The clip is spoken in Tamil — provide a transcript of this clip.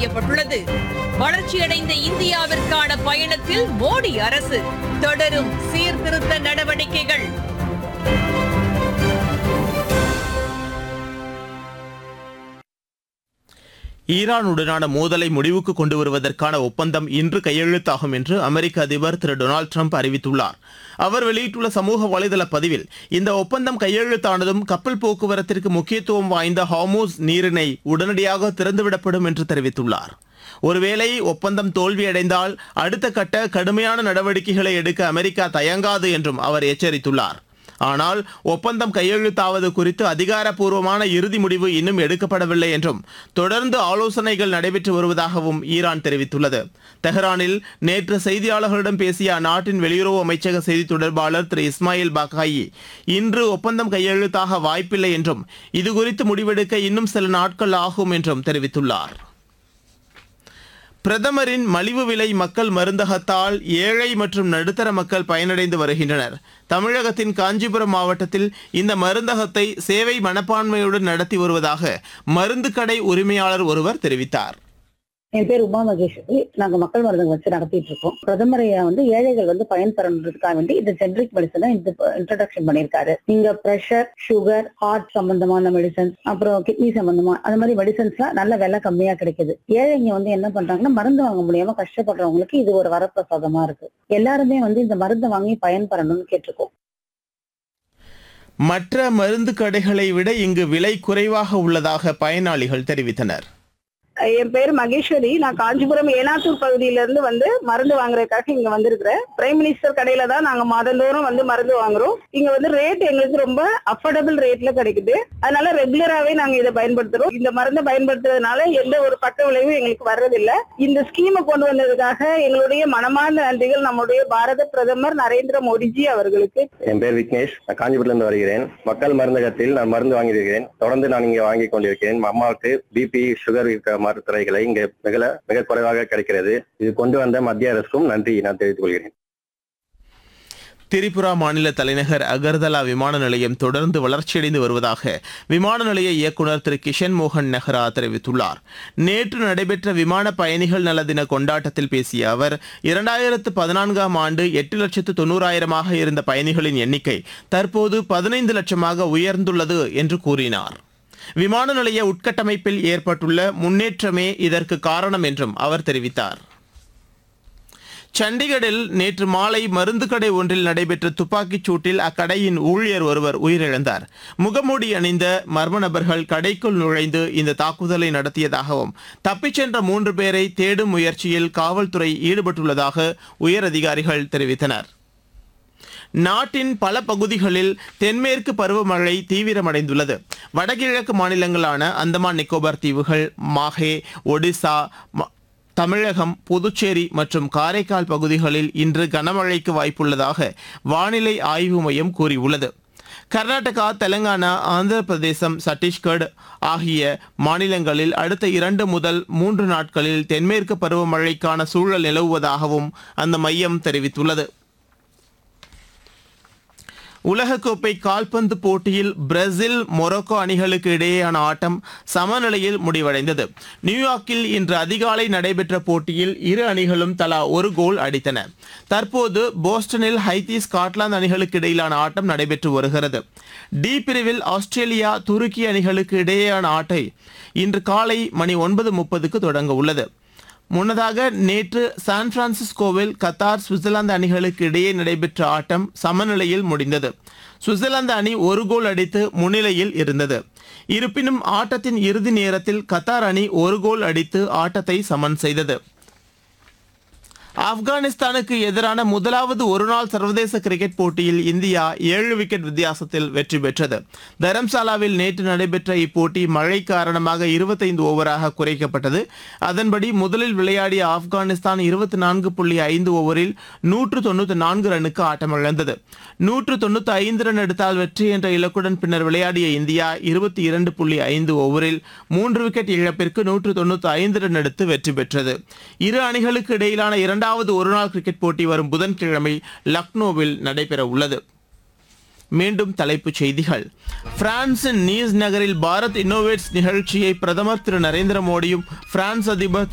செய்யப்பட்டுள்ளது வளர்ச்சியடைந்த இந்தியாவிற்கான பயணத்தில் மோடி அரசு தொடரும் சீர்திருத்த நடவடிக்கைகள் ஈரானுடனான மோதலை முடிவுக்கு கொண்டு வருவதற்கான ஒப்பந்தம் இன்று கையெழுத்தாகும் என்று அமெரிக்க அதிபர் திரு டொனால்டு ட்ரம்ப் அறிவித்துள்ளார் அவர் வெளியிட்டுள்ள சமூக வலைதள பதிவில் இந்த ஒப்பந்தம் கையெழுத்தானதும் கப்பல் போக்குவரத்திற்கு முக்கியத்துவம் வாய்ந்த ஹார்மோஸ் நீரிணை உடனடியாக திறந்துவிடப்படும் என்று தெரிவித்துள்ளார் ஒருவேளை ஒப்பந்தம் தோல்வியடைந்தால் அடுத்த கட்ட கடுமையான நடவடிக்கைகளை எடுக்க அமெரிக்கா தயங்காது என்றும் அவர் எச்சரித்துள்ளார் ஆனால் ஒப்பந்தம் கையெழுத்தாவது குறித்து அதிகாரப்பூர்வமான இறுதி முடிவு இன்னும் எடுக்கப்படவில்லை என்றும் தொடர்ந்து ஆலோசனைகள் நடைபெற்று வருவதாகவும் ஈரான் தெரிவித்துள்ளது தெஹ்ரானில் நேற்று செய்தியாளர்களிடம் பேசிய அந்நாட்டின் வெளியுறவு அமைச்சக செய்தி தொடர்பாளர் திரு இஸ்மாயில் பாகாயி இன்று ஒப்பந்தம் கையெழுத்தாக வாய்ப்பில்லை என்றும் இதுகுறித்து முடிவெடுக்க இன்னும் சில நாட்கள் ஆகும் என்றும் தெரிவித்துள்ளார் பிரதமரின் மலிவு விலை மக்கள் மருந்தகத்தால் ஏழை மற்றும் நடுத்தர மக்கள் பயனடைந்து வருகின்றனர் தமிழகத்தின் காஞ்சிபுரம் மாவட்டத்தில் இந்த மருந்தகத்தை சேவை மனப்பான்மையுடன் நடத்தி வருவதாக மருந்து கடை உரிமையாளர் ஒருவர் தெரிவித்தார் என் பேர் உமா மகேஸ்வரி நாங்க மக்கள் மருந்தகம் வச்சு நடத்திட்டு இருக்கோம் பிரதமரை வந்து ஏழைகள் வந்து பயன்பெறதுக்காக வேண்டி இந்த ஜென்ரிக் மெடிசனை இந்த இன்ட்ரடக்ஷன் பண்ணியிருக்காரு நீங்க பிரஷர் சுகர் ஹார்ட் சம்பந்தமான மெடிசன்ஸ் அப்புறம் கிட்னி சம்பந்தமா அந்த மாதிரி மெடிசன்ஸ்லாம் நல்ல விலை கம்மியா கிடைக்குது ஏழைங்க வந்து என்ன பண்றாங்கன்னா மருந்து வாங்க முடியாம கஷ்டப்படுறவங்களுக்கு இது ஒரு வரப்பிரசாதமா இருக்கு எல்லாருமே வந்து இந்த மருந்தை வாங்கி பயன்பெறணும்னு கேட்டிருக்கோம் மற்ற மருந்து கடைகளை விட இங்கு விலை குறைவாக உள்ளதாக பயனாளிகள் தெரிவித்தனர் என் பேர் மகேஸ்வரி நான் காஞ்சிபுரம் ஏனாத்தூர் பகுதியில இருந்து வந்து மருந்து வாங்குறதுக்காக இங்க வந்திருக்கிறேன் பிரைம் மினிஸ்டர் கடையில தான் நாங்க மாதந்தோறும் வந்து மருந்து வாங்குறோம் இங்க வந்து ரேட் எங்களுக்கு ரொம்ப அஃபோர்டபுள் ரேட்ல கிடைக்குது அதனால ரெகுலராவே நாங்க இதை பயன்படுத்துறோம் இந்த மருந்தை பயன்படுத்துறதுனால எந்த ஒரு பக்க விளைவும் எங்களுக்கு வர்றதில்ல இந்த ஸ்கீமை கொண்டு வந்ததுக்காக எங்களுடைய மனமார்ந்த நன்றிகள் நம்முடைய பாரத பிரதமர் நரேந்திர மோடிஜி அவர்களுக்கு என் பேர் விக்னேஷ் நான் காஞ்சிபுரத்திலிருந்து வருகிறேன் மக்கள் மருந்தகத்தில் நான் மருந்து வாங்கியிருக்கிறேன் தொடர்ந்து நான் இங்கே வாங்கி கொண்டிருக்கிறேன் அம்மாவுக்கு பிபி சுகர் இருக்கிற மருத்துவரைகளை இங்கே மிக மிக குறைவாக கிடைக்கிறது இது கொண்டு வந்த மத்திய அரசுக்கும் நன்றி நான் தெரிவித்துக் கொள்கிறேன் திரிபுரா மாநில தலைநகர் அகர்தலா விமான நிலையம் தொடர்ந்து வளர்ச்சியடைந்து வருவதாக விமான நிலைய இயக்குநர் திரு கிஷன் மோகன் நெஹ்ரா தெரிவித்துள்ளார் நேற்று நடைபெற்ற விமான பயணிகள் நல தின கொண்டாட்டத்தில் பேசிய அவர் இரண்டாயிரத்து பதினான்காம் ஆண்டு எட்டு லட்சத்து தொண்ணூறாயிரமாக இருந்த பயணிகளின் எண்ணிக்கை தற்போது பதினைந்து லட்சமாக உயர்ந்துள்ளது என்று கூறினார் விமான நிலைய உட்கட்டமைப்பில் ஏற்பட்டுள்ள முன்னேற்றமே இதற்கு காரணம் என்றும் அவர் தெரிவித்தார் சண்டிகரில் நேற்று மாலை மருந்து கடை ஒன்றில் நடைபெற்ற துப்பாக்கிச் சூட்டில் அக்கடையின் ஊழியர் ஒருவர் உயிரிழந்தார் முகமூடி அணிந்த மர்ம நபர்கள் கடைக்குள் நுழைந்து இந்த தாக்குதலை நடத்தியதாகவும் தப்பிச் சென்ற மூன்று பேரை தேடும் முயற்சியில் காவல்துறை ஈடுபட்டுள்ளதாக உயர் அதிகாரிகள் தெரிவித்தனர் நாட்டின் பல பகுதிகளில் தென்மேற்கு பருவமழை தீவிரமடைந்துள்ளது வடகிழக்கு மாநிலங்களான அந்தமான் நிக்கோபார் தீவுகள் மாஹே ஒடிசா ம- தமிழகம் புதுச்சேரி மற்றும் காரைக்கால் பகுதிகளில் இன்று கனமழைக்கு வாய்ப்புள்ளதாக வானிலை ஆய்வு மையம் கூறியுள்ளது கர்நாடகா தெலங்கானா ஆந்திர பிரதேசம் சத்தீஸ்கர் ஆகிய மாநிலங்களில் அடுத்த இரண்டு முதல் மூன்று நாட்களில் தென்மேற்கு பருவமழைக்கான சூழல் நிலவுவதாகவும் அந்த மையம் தெரிவித்துள்ளது உலகக்கோப்பை கால்பந்து போட்டியில் பிரேசில் மொரோக்கோ அணிகளுக்கு இடையேயான ஆட்டம் சமநிலையில் முடிவடைந்தது நியூயார்க்கில் இன்று அதிகாலை நடைபெற்ற போட்டியில் இரு அணிகளும் தலா ஒரு கோல் அடித்தன தற்போது போஸ்டனில் ஹைத்தி ஸ்காட்லாந்து அணிகளுக்கு இடையிலான ஆட்டம் நடைபெற்று வருகிறது டி பிரிவில் ஆஸ்திரேலியா துருக்கி அணிகளுக்கு இடையேயான ஆட்டை இன்று காலை மணி ஒன்பது முப்பதுக்கு தொடங்க உள்ளது முன்னதாக நேற்று சான் பிரான்சிஸ்கோவில் கத்தார் சுவிட்சர்லாந்து அணிகளுக்கு இடையே நடைபெற்ற ஆட்டம் சமநிலையில் முடிந்தது சுவிட்சர்லாந்து அணி ஒரு கோல் அடித்து முன்னிலையில் இருந்தது இருப்பினும் ஆட்டத்தின் இறுதி நேரத்தில் கத்தார் அணி ஒரு கோல் அடித்து ஆட்டத்தை சமன் செய்தது ஆப்கானிஸ்தானுக்கு எதிரான முதலாவது ஒருநாள் சர்வதேச கிரிக்கெட் போட்டியில் இந்தியா ஏழு விக்கெட் வித்தியாசத்தில் வெற்றி பெற்றது தரம்சாலாவில் நேற்று நடைபெற்ற இப்போட்டி மழை காரணமாக இருபத்தைந்து ஓவராக குறைக்கப்பட்டது அதன்படி முதலில் விளையாடிய ஆப்கானிஸ்தான் இருபத்தி நான்கு புள்ளி ஐந்து ஓவரில் நூற்று தொண்ணூற்றி நான்கு ரன்னுக்கு ஆட்டமிழந்தது நூற்று தொண்ணூற்றி ஐந்து ரன் எடுத்தால் வெற்றி என்ற இலக்குடன் பின்னர் விளையாடிய இந்தியா இருபத்தி இரண்டு புள்ளி ஐந்து ஓவரில் மூன்று விக்கெட் இழப்பிற்கு நூற்று தொண்ணூற்றி ஐந்து ரன் எடுத்து வெற்றி பெற்றது இரு அணிகளுக்கு இடையிலான இரண்டாவது ஒருநாள் கிரிக்கெட் போட்டி வரும் புதன்கிழமை லக்னோவில் நடைபெற உள்ளது மீண்டும் தலைப்புச் செய்திகள் பிரான்சின் நீஸ் நகரில் பாரத் இன்னோவேட்ஸ் நிகழ்ச்சியை பிரதமர் திரு நரேந்திர மோடியும் பிரான்ஸ் அதிபர்